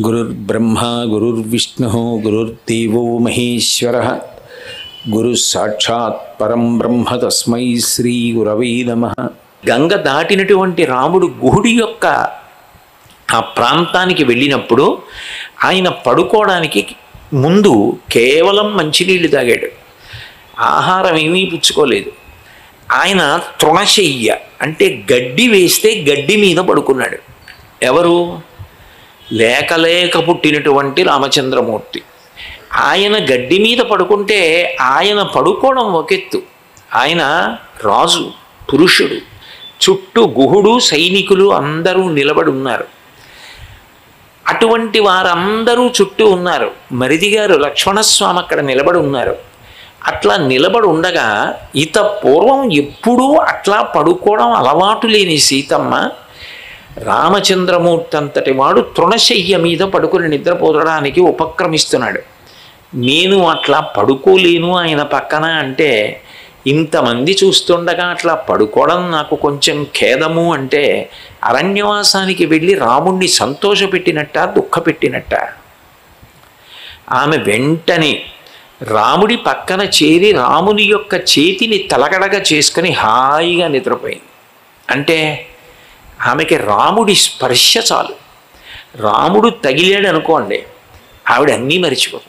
గురుర్బ్రహ్మ గురుర్విష్ణు గురుర్దేవో మహేశ్వర గురు సాక్షాత్ పరం బ్రహ్మ తస్మై శ్రీ గురవై నమ గంగ దాటినటువంటి రాముడు గుహుడి యొక్క ఆ ప్రాంతానికి వెళ్ళినప్పుడు ఆయన పడుకోవడానికి ముందు కేవలం మంచినీళ్ళు తాగాడు ఆహారం ఏమీ పుచ్చుకోలేదు ఆయన తృణశయ్య అంటే గడ్డి వేస్తే గడ్డి మీద పడుకున్నాడు ఎవరు లేక లేక పుట్టినటువంటి రామచంద్రమూర్తి ఆయన గడ్డి మీద పడుకుంటే ఆయన పడుకోవడం ఒకెత్తు ఆయన రాజు పురుషుడు చుట్టూ గుహుడు సైనికులు అందరూ నిలబడి ఉన్నారు అటువంటి వారందరూ చుట్టూ ఉన్నారు మరిది గారు లక్ష్మణస్వామి అక్కడ నిలబడి ఉన్నారు అట్లా నిలబడి ఉండగా ఇత పూర్వం ఎప్పుడూ అట్లా పడుకోవడం అలవాటు లేని సీతమ్మ రామచంద్రమూర్తి అంతటి వాడు తృణశయ్య మీద పడుకుని నిద్రపోదడానికి ఉపక్రమిస్తున్నాడు నేను అట్లా పడుకోలేను ఆయన పక్కన అంటే ఇంతమంది చూస్తుండగా అట్లా పడుకోవడం నాకు కొంచెం ఖేదము అంటే అరణ్యవాసానికి వెళ్ళి రాముణ్ణి సంతోషపెట్టినట్ట దుఃఖపెట్టినట్ట ఆమె వెంటనే రాముడి పక్కన చేరి రాముని యొక్క చేతిని తలగడగా చేసుకుని హాయిగా నిద్రపోయింది అంటే ఆమెకి రాముడి స్పర్శ చాలు రాముడు తగిలాడు అనుకోండి ఆవిడ అన్నీ మరిచిపోతుంది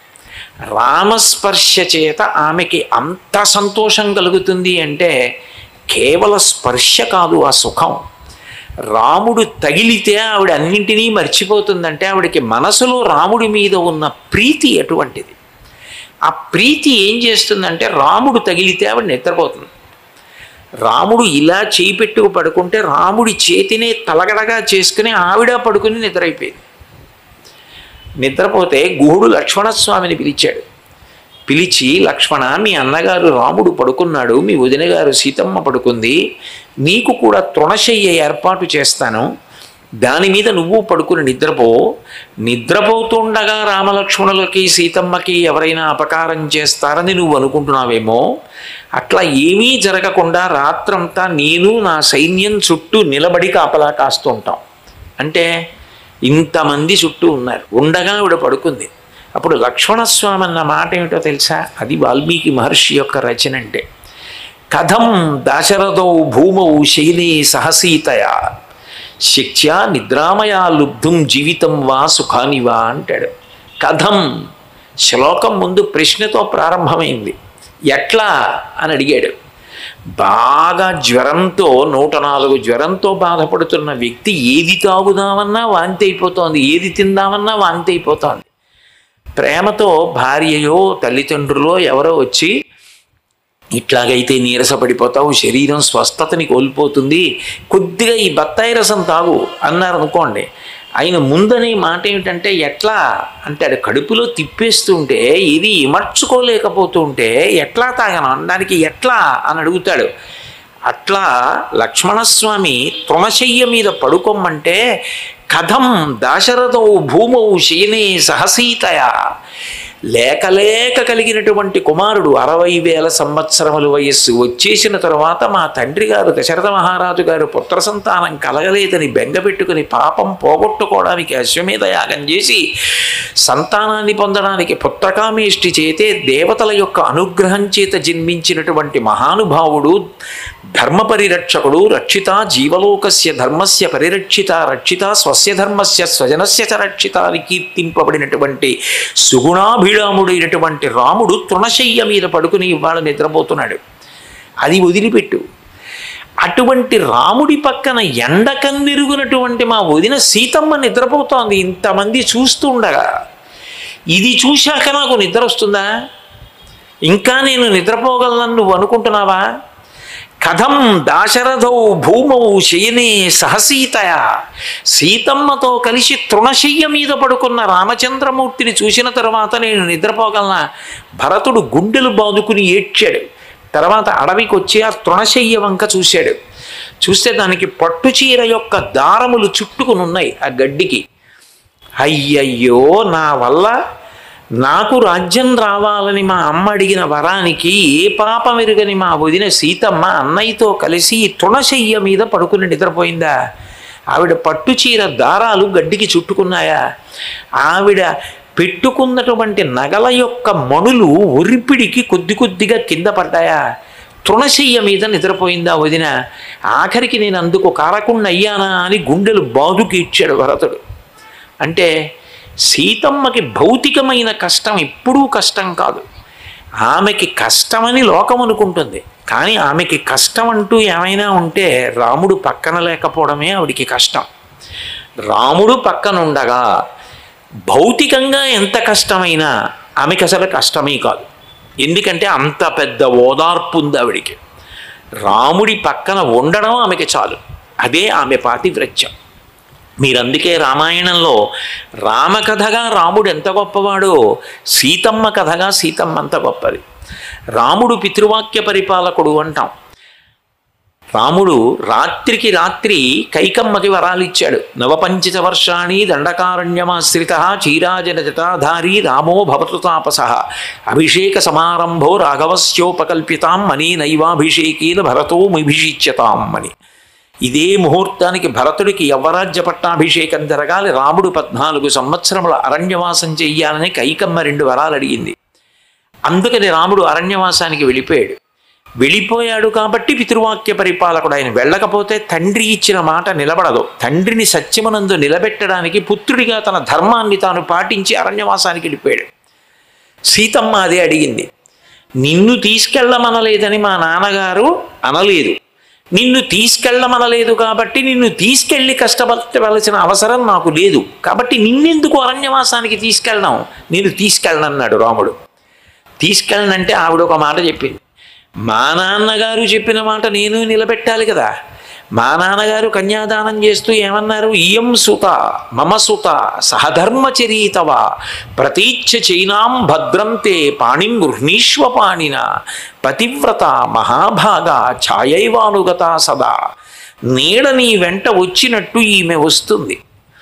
రామస్పర్శ చేత ఆమెకి అంత సంతోషం కలుగుతుంది అంటే కేవల స్పర్శ కాదు ఆ సుఖం రాముడు తగిలితే ఆవిడ అన్నింటినీ మర్చిపోతుందంటే ఆవిడకి మనసులో రాముడి మీద ఉన్న ప్రీతి ఎటువంటిది ఆ ప్రీతి ఏం చేస్తుందంటే రాముడు తగిలితే ఆవిడ నిద్రపోతుంది రాముడు ఇలా చేయి పెట్టుకు పడుకుంటే రాముడి చేతినే తలగడగా చేసుకుని ఆవిడ పడుకుని నిద్రైపోయింది నిద్రపోతే గుహుడు లక్ష్మణస్వామిని పిలిచాడు పిలిచి లక్ష్మణ మీ అన్నగారు రాముడు పడుకున్నాడు మీ వదిన గారు సీతమ్మ పడుకుంది నీకు కూడా తృణశయ్య ఏర్పాటు చేస్తాను దాని మీద నువ్వు పడుకుని నిద్రపో నిద్రపోతుండగా రామలక్ష్మణులకి సీతమ్మకి ఎవరైనా అపకారం చేస్తారని నువ్వు అనుకుంటున్నావేమో అట్లా ఏమీ జరగకుండా రాత్రంతా నేను నా సైన్యం చుట్టూ నిలబడి కాపలా కాస్తూ ఉంటాం అంటే ఇంతమంది చుట్టూ ఉన్నారు ఉండగా ఆవిడ పడుకుంది అప్పుడు లక్ష్మణస్వామి అన్న మాట ఏమిటో తెలుసా అది వాల్మీకి మహర్షి యొక్క రచన అంటే కథం దాశరథౌ భూమౌ శైలే సహసీతయా శక్త్యా నిద్రామయా లుబ్ధుం జీవితం వా సుఖాని వా అంటాడు కథం శ్లోకం ముందు ప్రశ్నతో ప్రారంభమైంది ఎట్లా అని అడిగాడు బాగా జ్వరంతో నూట నాలుగు జ్వరంతో బాధపడుతున్న వ్యక్తి ఏది తాగుదామన్నా వాంతి అయిపోతోంది ఏది తిందామన్నా వాంతి అయిపోతోంది ప్రేమతో భార్యయో తల్లిదండ్రులో ఎవరో వచ్చి ఇట్లాగైతే నీరసపడిపోతావు శరీరం స్వస్థతని కోల్పోతుంది కొద్దిగా ఈ బత్తాయి రసం తాగు అన్నారు అనుకోండి ఆయన ముందనే మాట ఏమిటంటే ఎట్లా అంటాడు కడుపులో తిప్పేస్తుంటే ఇది ఇమర్చుకోలేకపోతుంటే ఎట్లా తాగను అనడానికి ఎట్లా అని అడుగుతాడు అట్లా లక్ష్మణస్వామి తృణశయ్య మీద పడుకోమంటే కథం దాశరథౌ భూమౌ శయనే సహసీతయా లేక లేక కలిగినటువంటి కుమారుడు అరవై వేల సంవత్సరముల వయస్సు వచ్చేసిన తరువాత మా తండ్రి గారు దశరథ మహారాజు గారు పుత్ర సంతానం కలగలేదని బెంగపెట్టుకుని పాపం పోగొట్టుకోవడానికి అశ్వమేధ యాగం చేసి సంతానాన్ని పొందడానికి పుత్రకామేష్టి చేతే దేవతల యొక్క అనుగ్రహం చేత జన్మించినటువంటి మహానుభావుడు ధర్మ పరిరక్షకుడు రక్షిత జీవలోకస్య ధర్మస్య పరిరక్షిత రక్షిత స్వస్య ధర్మస్య స్వజనస్య చ రక్షిత అని కీర్తింపబడినటువంటి సుగుణాభిరాముడైనటువంటి రాముడు తృణశయ్య మీద పడుకుని ఇవాళ నిద్రపోతున్నాడు అది వదిలిపెట్టు అటువంటి రాముడి పక్కన ఎండకన్నెరుగునటువంటి మా వదిన సీతమ్మ నిద్రపోతోంది ఇంతమంది చూస్తూ ఉండగా ఇది చూశాక నాకు నిద్ర వస్తుందా ఇంకా నేను నిద్రపోగలను నువ్వు అనుకుంటున్నావా కథం దాశరథౌ భూమౌ శయనే సహసీతయ సీతమ్మతో కలిసి తృణశయ్య మీద పడుకున్న రామచంద్రమూర్తిని చూసిన తర్వాత నేను నిద్రపోగలనా భరతుడు గుండెలు బాదుకుని ఏడ్చాడు తర్వాత అడవికి వచ్చి ఆ తృణశయ్య వంక చూశాడు చూస్తే దానికి పట్టుచీర యొక్క దారములు చుట్టుకుని ఉన్నాయి ఆ గడ్డికి అయ్యయ్యో నా వల్ల నాకు రాజ్యం రావాలని మా అమ్మ అడిగిన వరానికి ఏ పాపం ఎరుగని మా వదిన సీతమ్మ అన్నయ్యతో కలిసి తృణశయ్య మీద పడుకుని నిద్రపోయిందా ఆవిడ పట్టు చీర దారాలు గడ్డికి చుట్టుకున్నాయా ఆవిడ పెట్టుకున్నటువంటి నగల యొక్క మణులు ఒరిపిడికి కొద్ది కొద్దిగా కింద పడ్డాయా తృణశయ్య మీద నిద్రపోయిందా వదిన ఆఖరికి నేను అందుకు కారకుండా అయ్యానా అని గుండెలు బాదుకి ఇచ్చాడు భరతుడు అంటే సీతమ్మకి భౌతికమైన కష్టం ఎప్పుడూ కష్టం కాదు ఆమెకి కష్టమని లోకం అనుకుంటుంది కానీ ఆమెకి కష్టం అంటూ ఏమైనా ఉంటే రాముడు పక్కన లేకపోవడమే ఆవిడికి కష్టం రాముడు పక్కన ఉండగా భౌతికంగా ఎంత కష్టమైనా ఆమెకి అసలు కష్టమే కాదు ఎందుకంటే అంత పెద్ద ఓదార్పు ఉంది ఆవిడికి రాముడి పక్కన ఉండడం ఆమెకి చాలు అదే ఆమె పాతివ్రత్యం మీరందుకే రామాయణంలో రామకథగా రాముడు ఎంత గొప్పవాడో సీతమ్మ కథగా సీతమ్మ అంత గొప్పది రాముడు పితృవాక్య పరిపాలకుడు అంటాం రాముడు రాత్రికి రాత్రి కైకమ్మకి వరాలు ఇచ్చాడు నవపంచిత వర్షాణి దండకారణ్యమాశ్రిత చీరాజన జటాధారి రామో భవతు తాపస అభిషేక సమారంభో రాఘవస్యోపకల్పితాం మనీ నైవాభిషేకేన భరతో మిభిషిచ్యతాం అని ఇదే ముహూర్తానికి భరతుడికి యవ్వరాజ్య పట్టాభిషేకం జరగాలి రాముడు పద్నాలుగు సంవత్సరముల అరణ్యవాసం చెయ్యాలని కైకమ్మ రెండు వరాలు అడిగింది అందుకని రాముడు అరణ్యవాసానికి వెళ్ళిపోయాడు వెళ్ళిపోయాడు కాబట్టి పితృవాక్య పరిపాలకుడు ఆయన వెళ్ళకపోతే తండ్రి ఇచ్చిన మాట నిలబడదు తండ్రిని సత్యమనందు నిలబెట్టడానికి పుత్రుడిగా తన ధర్మాన్ని తాను పాటించి అరణ్యవాసానికి వెళ్ళిపోయాడు సీతమ్మ అదే అడిగింది నిన్ను తీసుకెళ్ళమనలేదని మా నాన్నగారు అనలేదు నిన్ను తీసుకెళ్ళమనలేదు కాబట్టి నిన్ను తీసుకెళ్ళి కష్టపడవలసిన అవసరం నాకు లేదు కాబట్టి నిన్నెందుకు అరణ్యవాసానికి తీసుకెళ్ళడం నేను తీసుకెళ్ళనన్నాడు రాముడు తీసుకెళ్ళనంటే ఆవిడ ఒక మాట చెప్పింది మా నాన్నగారు చెప్పిన మాట నేను నిలబెట్టాలి కదా మా నాన్నగారు కన్యాదానం చేస్తూ ఏమన్నారు ఇయం సుత మమ సుత సహధర్మచరీతవ ప్రతీచ్ఛ చైనాం భద్రంతే పాణిం గృహ్ణీష్వ పాణిన పతివ్రత మహాభాగ ఛాయైవానుగత సదా నీడ నీ వెంట వచ్చినట్టు ఈమె వస్తుంది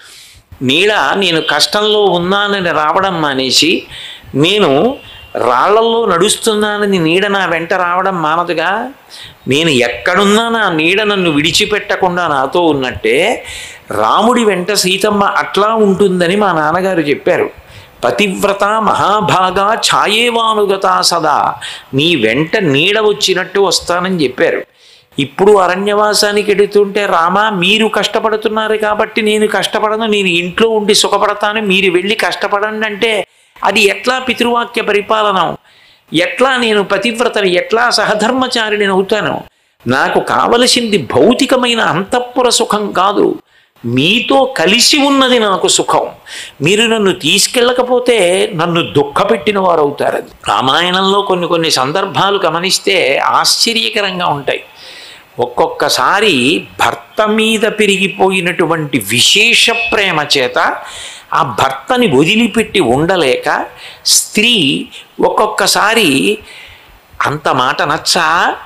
నీడ నేను కష్టంలో ఉన్నానని రావడం మానేసి నేను రాళ్లల్లో నడుస్తున్నానని నీడ నా వెంట రావడం మానదుగా నేను ఎక్కడున్నా నా నీడ నన్ను విడిచిపెట్టకుండా నాతో ఉన్నట్టే రాముడి వెంట సీతమ్మ అట్లా ఉంటుందని మా నాన్నగారు చెప్పారు పతివ్రత మహాభాగా ఛాయేవానుగత సదా నీ వెంట నీడ వచ్చినట్టు వస్తానని చెప్పారు ఇప్పుడు అరణ్యవాసానికి ఎడుతుంటే రామా మీరు కష్టపడుతున్నారు కాబట్టి నేను కష్టపడను నేను ఇంట్లో ఉండి సుఖపడతాను మీరు వెళ్ళి కష్టపడండి అంటే అది ఎట్లా పితృవాక్య పరిపాలనం ఎట్లా నేను పతివ్రతని ఎట్లా సహధర్మచారిని అవుతాను నాకు కావలసింది భౌతికమైన అంతఃపుర సుఖం కాదు మీతో కలిసి ఉన్నది నాకు సుఖం మీరు నన్ను తీసుకెళ్ళకపోతే నన్ను దుఃఖపెట్టిన వారు అవుతారు రామాయణంలో కొన్ని కొన్ని సందర్భాలు గమనిస్తే ఆశ్చర్యకరంగా ఉంటాయి ఒక్కొక్కసారి భర్త మీద పెరిగిపోయినటువంటి విశేష ప్రేమ చేత ఆ భర్తని వదిలిపెట్టి ఉండలేక స్త్రీ ఒక్కొక్కసారి అంత మాట నచ్చా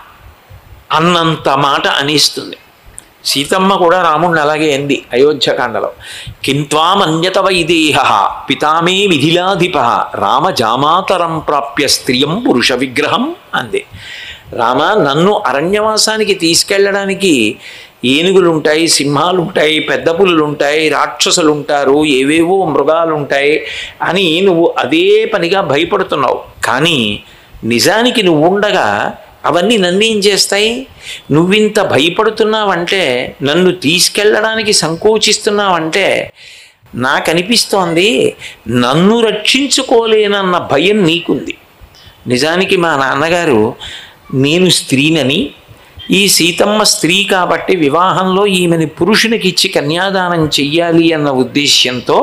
అన్నంత మాట అనిస్తుంది సీతమ్మ కూడా రాముణ్ణి అలాగే అంది అయోధ్యకాండలో కింత్వామన్యత వైదేహ పితామే మిథిలాధిప రామ జామాతరం ప్రాప్య స్త్రియం పురుష విగ్రహం అంది రామ నన్ను అరణ్యవాసానికి తీసుకెళ్ళడానికి ఏనుగులు ఉంటాయి సింహాలు ఉంటాయి పెద్ద పులులు ఉంటాయి రాక్షసులు ఉంటారు ఏవేవో మృగాలు ఉంటాయి అని నువ్వు అదే పనిగా భయపడుతున్నావు కానీ నిజానికి నువ్వు ఉండగా అవన్నీ నన్నేం చేస్తాయి నువ్వింత భయపడుతున్నావంటే నన్ను తీసుకెళ్ళడానికి సంకోచిస్తున్నావంటే నాకు అనిపిస్తోంది నన్ను రక్షించుకోలేనన్న భయం నీకుంది నిజానికి మా నాన్నగారు నేను స్త్రీనని ఈ సీతమ్మ స్త్రీ కాబట్టి వివాహంలో ఈమెని పురుషునికి ఇచ్చి కన్యాదానం చెయ్యాలి అన్న ఉద్దేశ్యంతో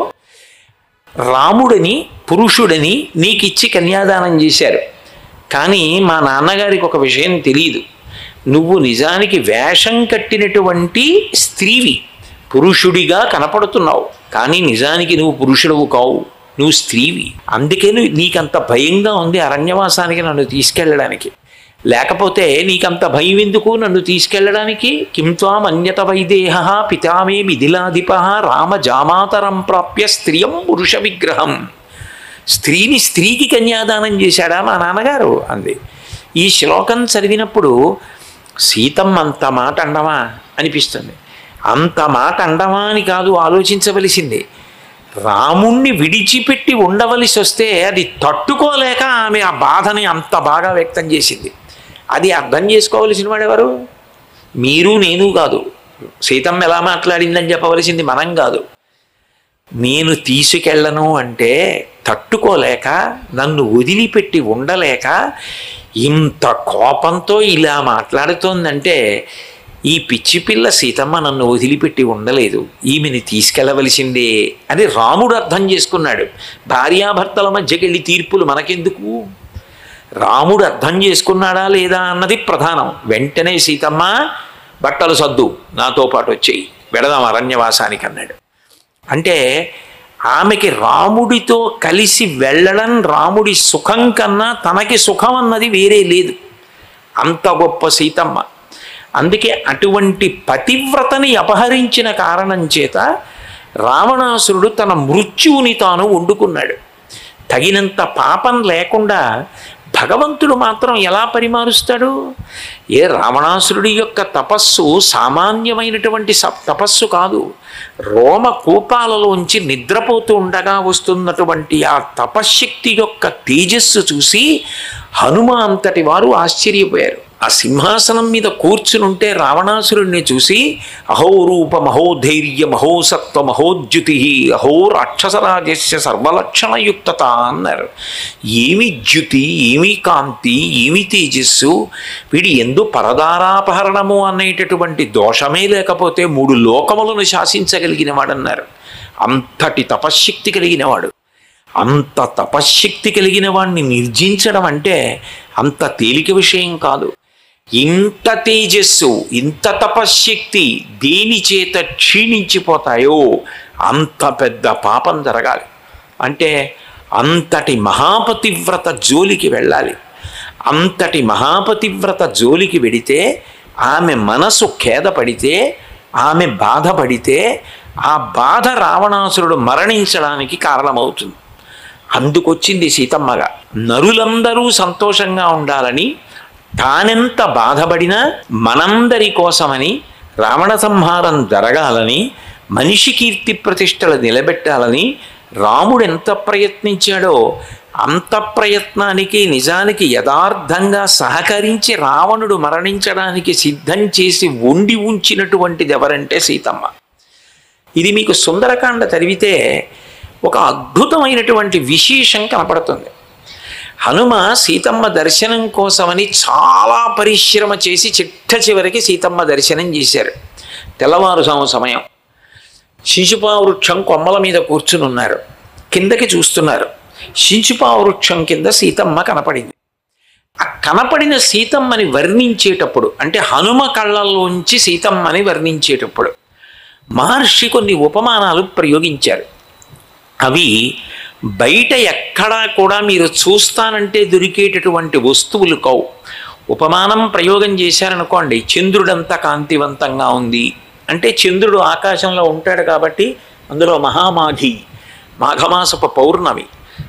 రాముడిని పురుషుడిని నీకిచ్చి కన్యాదానం చేశారు కానీ మా నాన్నగారికి ఒక విషయం తెలియదు నువ్వు నిజానికి వేషం కట్టినటువంటి స్త్రీవి పురుషుడిగా కనపడుతున్నావు కానీ నిజానికి నువ్వు పురుషుడవు కావు నువ్వు స్త్రీవి అందుకే నువ్వు నీకంత భయంగా ఉంది అరణ్యవాసానికి నన్ను తీసుకెళ్ళడానికి లేకపోతే నీకంత భయం ఎందుకు నన్ను తీసుకెళ్ళడానికి కిం త్వాం అన్యత వైదేహ పితామే మిథిలాధిప రామ జామాతరం ప్రాప్య స్త్రియం పురుష విగ్రహం స్త్రీని స్త్రీకి కన్యాదానం చేశాడా మా నాన్నగారు అంది ఈ శ్లోకం చదివినప్పుడు సీతమ్మ అంత మాట అండమా అనిపిస్తుంది అంత మాట అండమాని కాదు ఆలోచించవలసింది రాముణ్ణి విడిచిపెట్టి ఉండవలసి వస్తే అది తట్టుకోలేక ఆమె ఆ బాధని అంత బాగా వ్యక్తం చేసింది అది అర్థం చేసుకోవలసిన వాడెవరు మీరు నేను కాదు సీతమ్మ ఎలా మాట్లాడిందని చెప్పవలసింది మనం కాదు నేను తీసుకెళ్ళను అంటే తట్టుకోలేక నన్ను వదిలిపెట్టి ఉండలేక ఇంత కోపంతో ఇలా మాట్లాడుతోందంటే ఈ పిచ్చి పిల్ల సీతమ్మ నన్ను వదిలిపెట్టి ఉండలేదు ఈమెని తీసుకెళ్ళవలసిందే అని రాముడు అర్థం చేసుకున్నాడు భార్యాభర్తల మధ్యకి వెళ్ళి తీర్పులు మనకెందుకు రాముడు అర్థం చేసుకున్నాడా లేదా అన్నది ప్రధానం వెంటనే సీతమ్మ బట్టలు సద్దు నాతో పాటు వచ్చేయి వెడదాం అరణ్యవాసానికి అన్నాడు అంటే ఆమెకి రాముడితో కలిసి వెళ్ళడం రాముడి సుఖం కన్నా తనకి సుఖం అన్నది వేరే లేదు అంత గొప్ప సీతమ్మ అందుకే అటువంటి పతివ్రతని అపహరించిన కారణం చేత రావణాసురుడు తన మృత్యువుని తాను వండుకున్నాడు తగినంత పాపం లేకుండా భగవంతుడు మాత్రం ఎలా పరిమారుస్తాడు ఏ రావణాసురుడి యొక్క తపస్సు సామాన్యమైనటువంటి స తపస్సు కాదు రోమ కూపాలలోంచి నిద్రపోతూ ఉండగా వస్తున్నటువంటి ఆ తపశ్శక్తి యొక్క తేజస్సు చూసి హనుమ అంతటి వారు ఆశ్చర్యపోయారు ఆ సింహాసనం మీద కూర్చునుంటే రావణాసురుణ్ణి చూసి అహోరూప మహోధైర్య మహోసత్వ మహోద్యుతి అహో రాక్షసరాజస్య సర్వలక్షణయుక్తత అన్నారు ఏమి ద్యుతి ఏమి కాంతి ఏమి తేజస్సు వీడి ఎందు పరదారాపహరణము అనేటటువంటి దోషమే లేకపోతే మూడు లోకములను శాసించగలిగిన వాడన్నారు అంతటి తపశ్శక్తి కలిగినవాడు అంత తపశ్శక్తి కలిగిన వాడిని నిర్జించడం అంటే అంత తేలిక విషయం కాదు ఇంత తేజస్సు ఇంత తపశ్శక్తి దేని చేత క్షీణించిపోతాయో అంత పెద్ద పాపం జరగాలి అంటే అంతటి మహాపతివ్రత జోలికి వెళ్ళాలి అంతటి మహాపతివ్రత జోలికి వెడితే ఆమె మనసు ఖేదపడితే ఆమె బాధపడితే ఆ బాధ రావణాసురుడు మరణించడానికి కారణమవుతుంది అందుకొచ్చింది సీతమ్మగా నరులందరూ సంతోషంగా ఉండాలని తానెంత బాధపడినా మనందరి కోసమని రావణ సంహారం జరగాలని మనిషి కీర్తి ప్రతిష్టలు నిలబెట్టాలని రాముడు ఎంత ప్రయత్నించాడో అంత ప్రయత్నానికి నిజానికి యథార్థంగా సహకరించి రావణుడు మరణించడానికి సిద్ధం చేసి ఉండి ఉంచినటువంటిది ఎవరంటే సీతమ్మ ఇది మీకు సుందరకాండ చదివితే ఒక అద్భుతమైనటువంటి విశేషం కనపడుతుంది హనుమ సీతమ్మ దర్శనం కోసమని చాలా పరిశ్రమ చేసి చిట్ట చివరికి సీతమ్మ దర్శనం చేశారు తెల్లవారుజాము సమయం శిశుపా వృక్షం కొమ్మల మీద కూర్చుని ఉన్నారు కిందకి చూస్తున్నారు శిశుపా వృక్షం కింద సీతమ్మ కనపడింది ఆ కనపడిన సీతమ్మని వర్ణించేటప్పుడు అంటే హనుమ కళ్ళల్లోంచి సీతమ్మని వర్ణించేటప్పుడు మహర్షి కొన్ని ఉపమానాలు ప్రయోగించారు అవి బయట ఎక్కడా కూడా మీరు చూస్తానంటే దొరికేటటువంటి వస్తువులు కావు ఉపమానం ప్రయోగం చేశారనుకోండి చంద్రుడంతా కాంతివంతంగా ఉంది అంటే చంద్రుడు ఆకాశంలో ఉంటాడు కాబట్టి అందులో మహామాఘి మాఘమాసపు పౌర్ణమి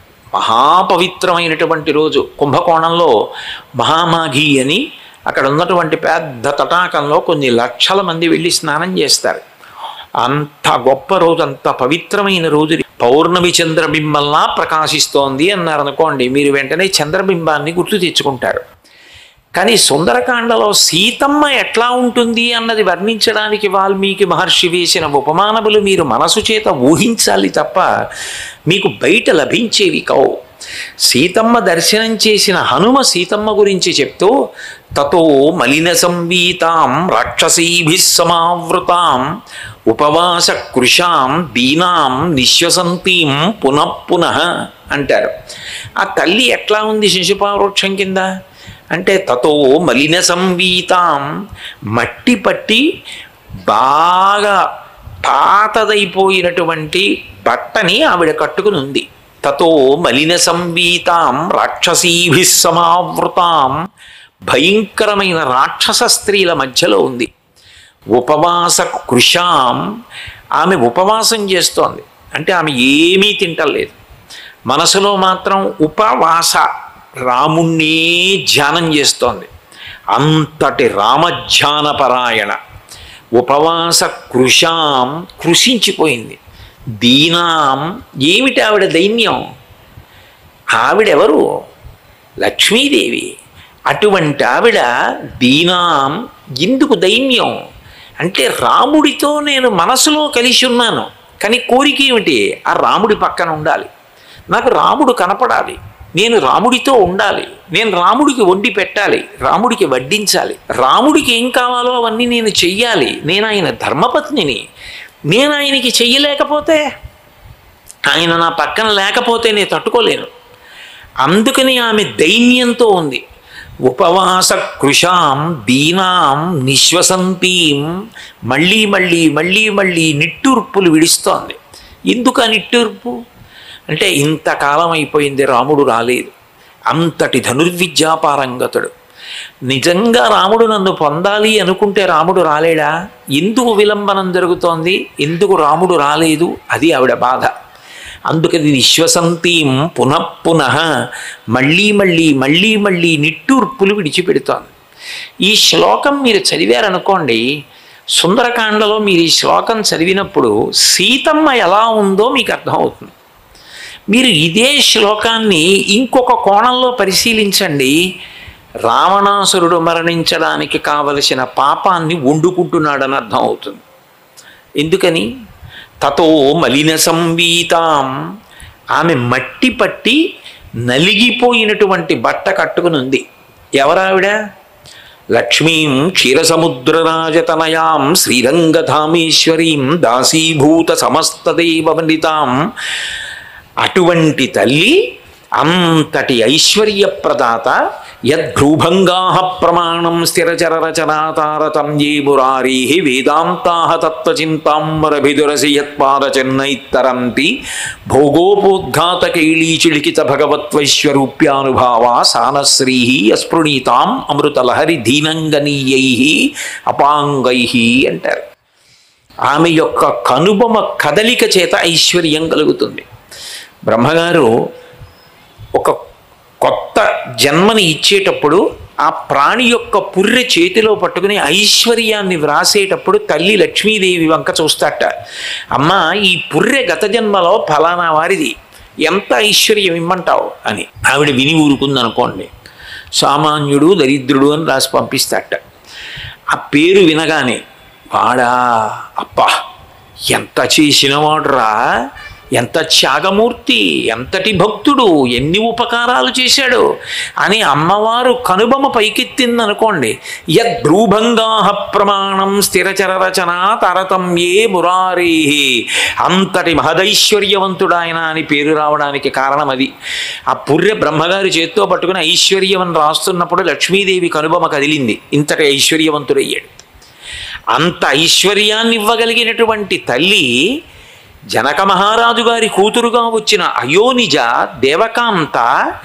మహాపవిత్రమైనటువంటి రోజు కుంభకోణంలో మహామాఘి అని అక్కడ ఉన్నటువంటి పెద్ద తటాకంలో కొన్ని లక్షల మంది వెళ్ళి స్నానం చేస్తారు అంత గొప్ప రోజు అంత పవిత్రమైన రోజు పౌర్ణమి చంద్రబింబంలా ప్రకాశిస్తోంది అన్నారనుకోండి మీరు వెంటనే చంద్రబింబాన్ని గుర్తు తెచ్చుకుంటారు కానీ సుందరకాండలో సీతమ్మ ఎట్లా ఉంటుంది అన్నది వర్ణించడానికి వాల్మీకి మహర్షి వేసిన ఉపమానములు మీరు మనసు చేత ఊహించాలి తప్ప మీకు బయట లభించేవి కావు సీతమ్మ దర్శనం చేసిన హనుమ సీతమ్మ గురించి చెప్తూ తతో మలిన సంవీతాం రాక్షసీభిः సమావృతాం ఉపవాస కృషాం దీనాం నిశ్వసంతీం పునః పునః అంటారు ఆ తల్లి ఎట్లా ఉంది శిశుపావృక్షం కింద అంటే తతో మలిన సంవీతాం మట్టి పట్టి బాగా పాతదైపోయినటువంటి బట్టని ఆవిడ కట్టుకుని ఉంది తతో మలిన సంవీతాం రాక్షసీభి సమావృతాం భయంకరమైన రాక్షస స్త్రీల మధ్యలో ఉంది ఉపవాస కృషాం ఆమె ఉపవాసం చేస్తోంది అంటే ఆమె ఏమీ తింటలేదు మనసులో మాత్రం ఉపవాస రాముణ్ణే ధ్యానం చేస్తోంది అంతటి రామధ్యానపరాయణ ఉపవాస కృషాం కృషించిపోయింది దీనాం ఏమిటి ఆవిడ దైన్యం ఆవిడెవరు లక్ష్మీదేవి అటువంటి ఆవిడ దీనాం ఎందుకు దైన్యం అంటే రాముడితో నేను మనసులో కలిసి ఉన్నాను కానీ కోరిక ఏమిటి ఆ రాముడి పక్కన ఉండాలి నాకు రాముడు కనపడాలి నేను రాముడితో ఉండాలి నేను రాముడికి వండి పెట్టాలి రాముడికి వడ్డించాలి రాముడికి ఏం కావాలో అవన్నీ నేను చెయ్యాలి నేను ఆయన ధర్మపత్నిని నేను ఆయనకి చెయ్యలేకపోతే ఆయన నా పక్కన లేకపోతే నేను తట్టుకోలేను అందుకని ఆమె దైన్యంతో ఉంది ఉపవాస కృషాం దీనాం నిశ్వసంతీం మళ్ళీ మళ్ళీ మళ్ళీ మళ్ళీ నిట్టూర్పులు విడుస్తోంది ఎందుకు ఆ నిట్టూర్పు అంటే ఇంతకాలం అయిపోయింది రాముడు రాలేదు అంతటి ధనుర్విద్యాపారంగతుడు నిజంగా రాముడు నన్ను పొందాలి అనుకుంటే రాముడు రాలేడా ఎందుకు విలంబనం జరుగుతోంది ఎందుకు రాముడు రాలేదు అది ఆవిడ బాధ అందుకని విశ్వసంతీం పునఃపునః మళ్ళీ మళ్ళీ మళ్ళీ మళ్ళీ నిట్టూర్పులు విడిచిపెడుతోంది ఈ శ్లోకం మీరు చదివారనుకోండి సుందరకాండలో మీరు ఈ శ్లోకం చదివినప్పుడు సీతమ్మ ఎలా ఉందో మీకు అర్థమవుతుంది మీరు ఇదే శ్లోకాన్ని ఇంకొక కోణంలో పరిశీలించండి రావణాసురుడు మరణించడానికి కావలసిన పాపాన్ని వండుకుంటున్నాడని అర్థం అవుతుంది ఎందుకని తతో మలిన సంవీతాం ఆమె మట్టి పట్టి నలిగిపోయినటువంటి బట్ట కట్టుకుని ఉంది ఎవరావిడ లక్ష్మీం క్షీరసముద్రరాజతనయాం శ్రీరంగధామేశ్వరీం దాసీభూత సమస్తదేవనితాం అటువంటి తల్లి అంతటి ఐశ్వర్యప్రదాత యద్భ్రూభంగా ప్రమాణం స్థిరచరరచనాతారతమ్యే మురారీ వేదాంతా తత్వచింతాంబరభిదురసి యత్పాదచెన్నైత్తరంతి భోగోపోద్ఘాతకైళీచిలికిత భగవత్వైశ్వరూప్యానుభావా సానశ్రీ అస్పృణీతాం అమృతలహరి ధీనంగనీయై అపాంగై అంటారు ఆమె యొక్క కనుబొమ కదలిక చేత ఐశ్వర్యం కలుగుతుంది బ్రహ్మగారు ఒక కొత్త జన్మని ఇచ్చేటప్పుడు ఆ ప్రాణి యొక్క పుర్రె చేతిలో పట్టుకుని ఐశ్వర్యాన్ని వ్రాసేటప్పుడు తల్లి లక్ష్మీదేవి వంక చూస్తాట అమ్మ ఈ పుర్రె గత జన్మలో ఫలానా వారిది ఎంత ఐశ్వర్యం ఇమ్మంటావు అని ఆవిడ విని ఊరుకుందనుకోండి సామాన్యుడు దరిద్రుడు అని రాసి పంపిస్తాట ఆ పేరు వినగానే వాడా అప్పా ఎంత చేసినవాడురా ఎంత త్యాగమూర్తి ఎంతటి భక్తుడు ఎన్ని ఉపకారాలు చేశాడు అని అమ్మవారు కనుబొమ పైకెత్తిందనుకోండి యద్భ్రూభంగా ప్రమాణం స్థిరచరరచన తరతమ్యే మురారీ అంతటి మహదైశ్వర్యవంతుడు ఆయన అని పేరు రావడానికి కారణం అది ఆ పుర్రె బ్రహ్మగారి చేత్తో పట్టుకుని ఐశ్వర్యం అని రాస్తున్నప్పుడు లక్ష్మీదేవి కనుబొమ కదిలింది ఇంతటి ఐశ్వర్యవంతుడయ్యాడు అంత ఐశ్వర్యాన్ని ఇవ్వగలిగినటువంటి తల్లి జనక మహారాజు గారి కూతురుగా వచ్చిన అయోనిజ దేవకాంత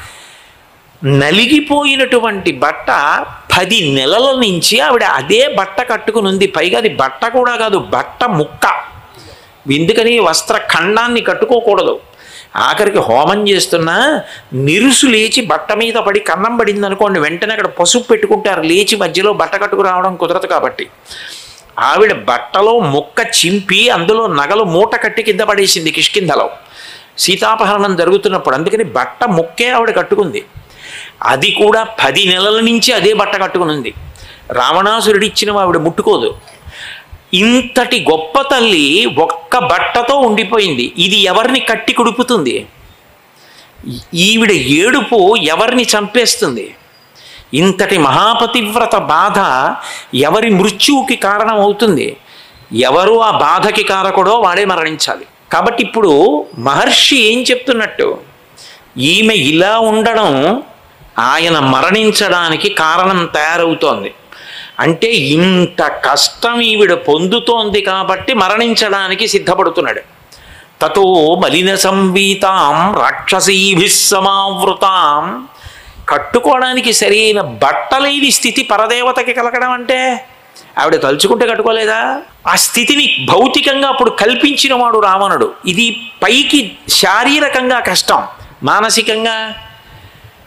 నలిగిపోయినటువంటి బట్ట పది నెలల నుంచి ఆవిడ అదే బట్ట కట్టుకుని ఉంది పైగా అది బట్ట కూడా కాదు బట్ట ముక్క ఎందుకని వస్త్ర ఖండాన్ని కట్టుకోకూడదు ఆఖరికి హోమం చేస్తున్నా నిరుసు లేచి బట్ట మీద పడి కన్నం పడింది అనుకోండి వెంటనే అక్కడ పసుపు పెట్టుకుంటారు లేచి మధ్యలో బట్ట కట్టుకు రావడం కుదరదు కాబట్టి ఆవిడ బట్టలో ముక్క చింపి అందులో నగలు మూట కట్టి కింద పడేసింది కిష్కింధలో సీతాపహరణం జరుగుతున్నప్పుడు అందుకని బట్ట ముక్కే ఆవిడ కట్టుకుంది అది కూడా పది నెలల నుంచి అదే బట్ట కట్టుకుని ఉంది రావణాసురుడు ఇచ్చిన ఆవిడ ముట్టుకోదు ఇంతటి గొప్ప తల్లి ఒక్క బట్టతో ఉండిపోయింది ఇది ఎవరిని కట్టి కుడుపుతుంది ఈవిడ ఏడుపు ఎవరిని చంపేస్తుంది ఇంతటి మహాపతివ్రత బాధ ఎవరి మృత్యువుకి కారణం అవుతుంది ఎవరు ఆ బాధకి కారకుడో వాడే మరణించాలి కాబట్టి ఇప్పుడు మహర్షి ఏం చెప్తున్నట్టు ఈమె ఇలా ఉండడం ఆయన మరణించడానికి కారణం తయారవుతోంది అంటే ఇంత కష్టం ఈవిడ పొందుతోంది కాబట్టి మరణించడానికి సిద్ధపడుతున్నాడు తతో మలిన సంవీతాం రాక్షసీభి సమావృతాం కట్టుకోవడానికి సరైన బట్టలేని స్థితి పరదేవతకి కలగడం అంటే ఆవిడ తలుచుకుంటే కట్టుకోలేదా ఆ స్థితిని భౌతికంగా అప్పుడు కల్పించిన వాడు రావణుడు ఇది పైకి శారీరకంగా కష్టం మానసికంగా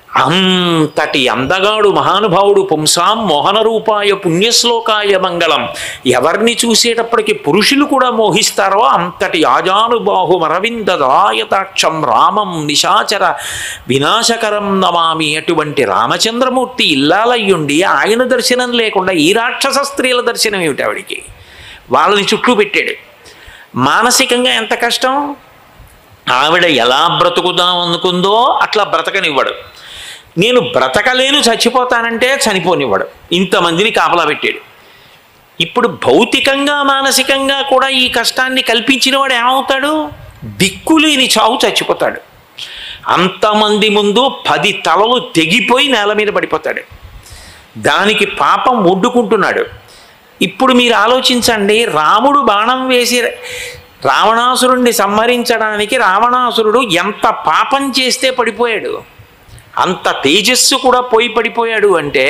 అంతటి అందగాడు మహానుభావుడు పుంసాం మోహన రూపాయ పుణ్యశ్లోకాయ మంగళం ఎవరిని చూసేటప్పటికి పురుషులు కూడా మోహిస్తారో అంతటి ఆజానుబాహు మరవింద దళాయతాక్షం రామం నిశాచర వినాశకరం నమామి అటువంటి రామచంద్రమూర్తి ఇల్లాలయ్యుండి ఆయన దర్శనం లేకుండా ఈ రాక్షస స్త్రీల దర్శనం ఏమిటి ఆవిడికి వాళ్ళని చుట్టూ పెట్టాడు మానసికంగా ఎంత కష్టం ఆవిడ ఎలా బ్రతుకుదాం అనుకుందో అట్లా బ్రతకనివ్వడు నేను బ్రతకలేను చచ్చిపోతానంటే చనిపోనివ్వడు ఇంతమందిని కాపలా పెట్టాడు ఇప్పుడు భౌతికంగా మానసికంగా కూడా ఈ కష్టాన్ని కల్పించిన వాడు ఏమవుతాడు దిక్కులేని చావు చచ్చిపోతాడు అంతమంది ముందు పది తలలు తెగిపోయి నేల మీద పడిపోతాడు దానికి పాపం ఒడ్డుకుంటున్నాడు ఇప్పుడు మీరు ఆలోచించండి రాముడు బాణం వేసి రావణాసురుణ్ణి సంహరించడానికి రావణాసురుడు ఎంత పాపం చేస్తే పడిపోయాడు అంత తేజస్సు కూడా పోయి పడిపోయాడు అంటే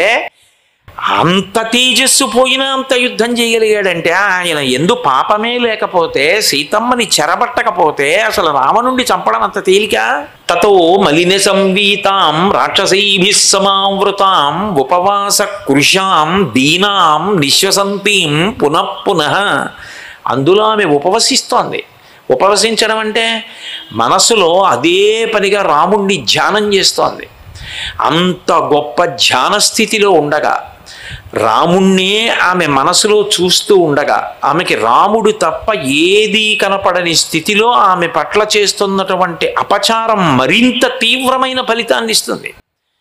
అంత తేజస్సు పోయినా అంత యుద్ధం చేయగలిగాడంటే ఆయన ఎందు పాపమే లేకపోతే సీతమ్మని చెరబట్టకపోతే అసలు రావణుండి చంపడం అంత తేలిక తతో మలిన సంవీతాం రాక్షసైభి సమావృతాం ఉపవాస కృషాం దీనాం నిశ్వసంతీం పునః పునః అందులో ఆమె ఉపవసిస్తోంది ఉపవసించడం అంటే మనసులో అదే పనిగా రాముణ్ణి ధ్యానం చేస్తోంది అంత గొప్ప ధ్యాన స్థితిలో ఉండగా రాముణ్ణే ఆమె మనసులో చూస్తూ ఉండగా ఆమెకి రాముడు తప్ప ఏదీ కనపడని స్థితిలో ఆమె పట్ల చేస్తున్నటువంటి అపచారం మరింత తీవ్రమైన ఫలితాన్ని ఇస్తుంది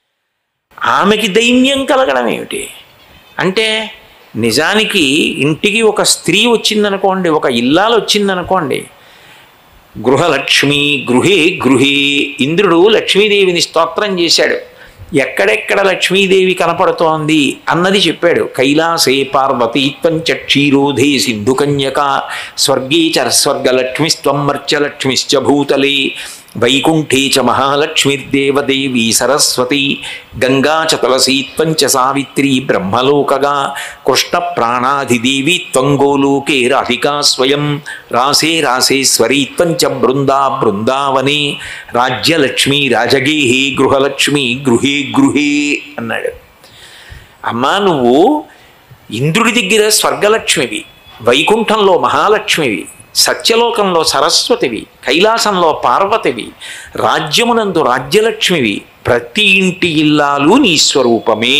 ఆమెకి దైన్యం కలగడం ఏమిటి అంటే నిజానికి ఇంటికి ఒక స్త్రీ వచ్చిందనుకోండి ఒక ఇల్లాలు వచ్చిందనుకోండి గృహలక్ష్మి గృహే గృహే ఇంద్రుడు లక్ష్మీదేవిని స్తోత్రం చేశాడు ఎక్కడెక్కడ లక్ష్మీదేవి కనపడుతోంది అన్నది చెప్పాడు కైలాసే పార్వతీ త్వంచ క్షీరోధే సింధు కన్యక స్వర్గే చరస్వర్గలక్ష్మిస్త్వం మర్చలక్ష్మిశ్చ భూతలే వైకుంఠే చ మహాలక్ష్మిర్దేవదేవీ సరస్వతి గంగా చ తులసీ త్వంచ సావిత్రి బ్రహ్మలోకగా కృష్ణ ప్రాణాధిదేవి త్వం గోలోకే రాధికా స్వయం రాసే రాసేశ్వరీ త్వంచ బృందా బృందావనే రాజ్యలక్ష్మి రాజగేహి గృహలక్ష్మి గృహే గృహే అన్నాడు అమ్మా నువ్వు ఇంద్రుడి దగ్గర స్వర్గలక్ష్మివి వైకుంఠంలో మహాలక్ష్మివి సత్యలోకంలో సరస్వతివి కైలాసంలో పార్వతివి రాజ్యమునందు రాజ్యలక్ష్మివి ప్రతి ఇంటి ఇల్లాలు నీ స్వరూపమే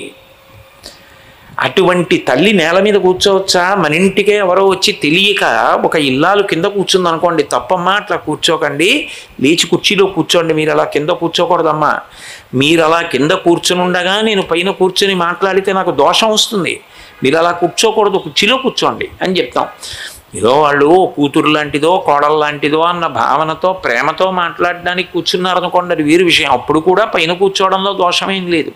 అటువంటి తల్లి నేల మీద కూర్చోవచ్చా మన ఇంటికే ఎవరో వచ్చి తెలియక ఒక ఇల్లాలు కింద కూర్చుంది అనుకోండి తప్పమ్మా అట్లా కూర్చోకండి లేచి కుర్చీలో కూర్చోండి మీరు అలా కింద కూర్చోకూడదమ్మా మీరు అలా కింద కూర్చుని ఉండగా నేను పైన కూర్చొని మాట్లాడితే నాకు దోషం వస్తుంది మీరు అలా కూర్చోకూడదు కుర్చీలో కూర్చోండి అని చెప్తాం ఏదో వాళ్ళు కూతురు లాంటిదో కోడలు లాంటిదో అన్న భావనతో ప్రేమతో మాట్లాడడానికి కూర్చున్నారనుకోండి అది వేరు విషయం అప్పుడు కూడా పైన కూర్చోవడంలో దోషమేం లేదు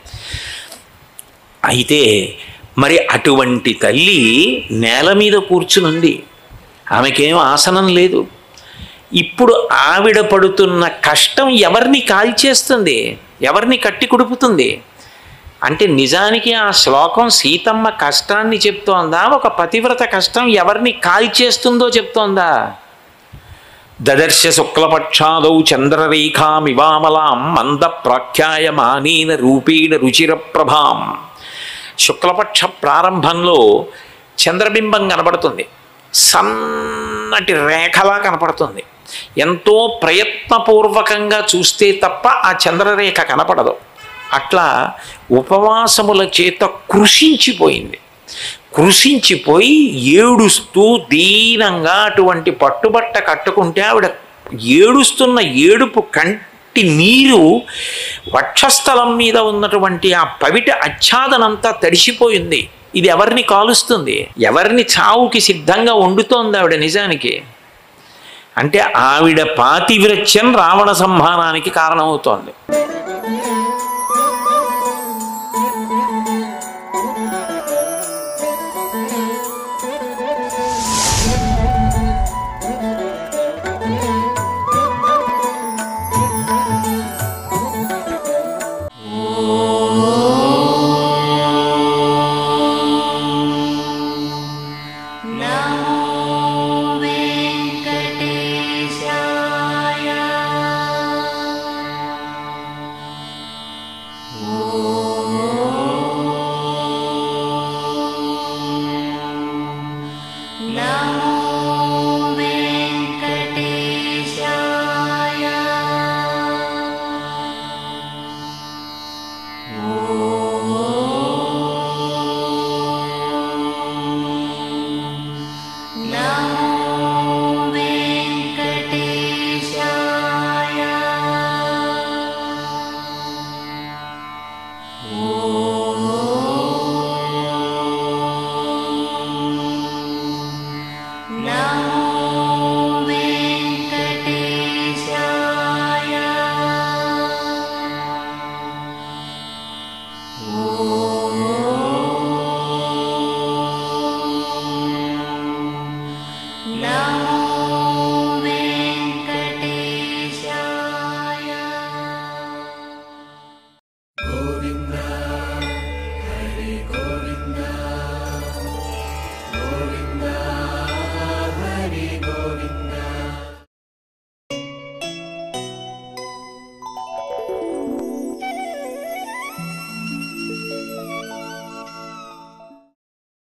అయితే మరి అటువంటి తల్లి నేల మీద కూర్చునుంది ఆమెకేం ఆసనం లేదు ఇప్పుడు ఆవిడ పడుతున్న కష్టం ఎవరిని కాల్చేస్తుంది ఎవరిని కట్టి కుడుపుతుంది అంటే నిజానికి ఆ శ్లోకం సీతమ్మ కష్టాన్ని చెప్తోందా ఒక పతివ్రత కష్టం ఎవరిని కాల్చేస్తుందో చెప్తోందా దదర్శ శుక్లపక్షాదౌ చంద్రరేఖామివామలాం మంద ప్రాఖ్యాయమానీన రూపేణ రుచిర ప్రభాం శుక్లపక్ష ప్రారంభంలో చంద్రబింబం కనబడుతుంది సన్నటి రేఖలా కనపడుతుంది ఎంతో ప్రయత్నపూర్వకంగా చూస్తే తప్ప ఆ చంద్రరేఖ కనపడదు అట్లా ఉపవాసముల చేత కృషించిపోయింది కృషించిపోయి ఏడుస్తూ దీనంగా అటువంటి పట్టుబట్ట కట్టుకుంటే ఆవిడ ఏడుస్తున్న ఏడుపు కంటి నీరు వక్షస్థలం మీద ఉన్నటువంటి ఆ పవిట ఆచ్ఛాదనంతా తడిసిపోయింది ఇది ఎవరిని కాలుస్తుంది ఎవరిని చావుకి సిద్ధంగా వండుతోంది ఆవిడ నిజానికి అంటే ఆవిడ పాతివ్రత్యం రావణ సంహారానికి కారణమవుతోంది नमो वेङ्कटेशाय नमो वेङ्कटेशाय नमो वेङ्कटेशाय